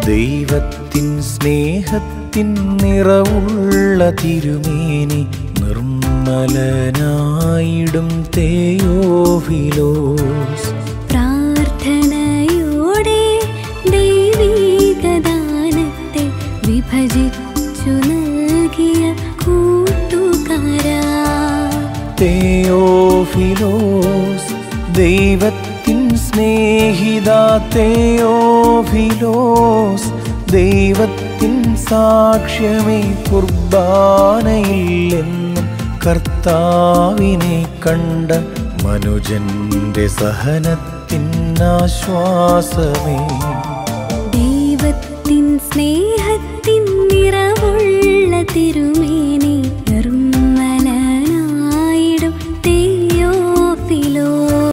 ദൈവത്തിൻ സ്നേഹത്തിൻ നിറവുള്ള തിരുമേനി നിർമ്മലനായിടും തേയോഫിലോസ് പ്രാർത്ഥനയോടെ ദൈവീകദാനത്തെ വിഭജിച്ചു നൽകിയ കൂട്ടുകാരാ തേയോഫിലോസ് ദൈവത്തിൻ സ്നേഹിത തേയോഫിലോസ് ദൈവത്തിൻ സാക്ഷ്യമേ കുർബാനയില്ലെന്നും കർത്താവിനെ കണ്ട മനുജന്റെ സഹനത്തിൻ ആശ്വാസമേ ദൈവത്തിൻ സ്നേഹത്തിൻ നിറവുള്ള തിരുമേനി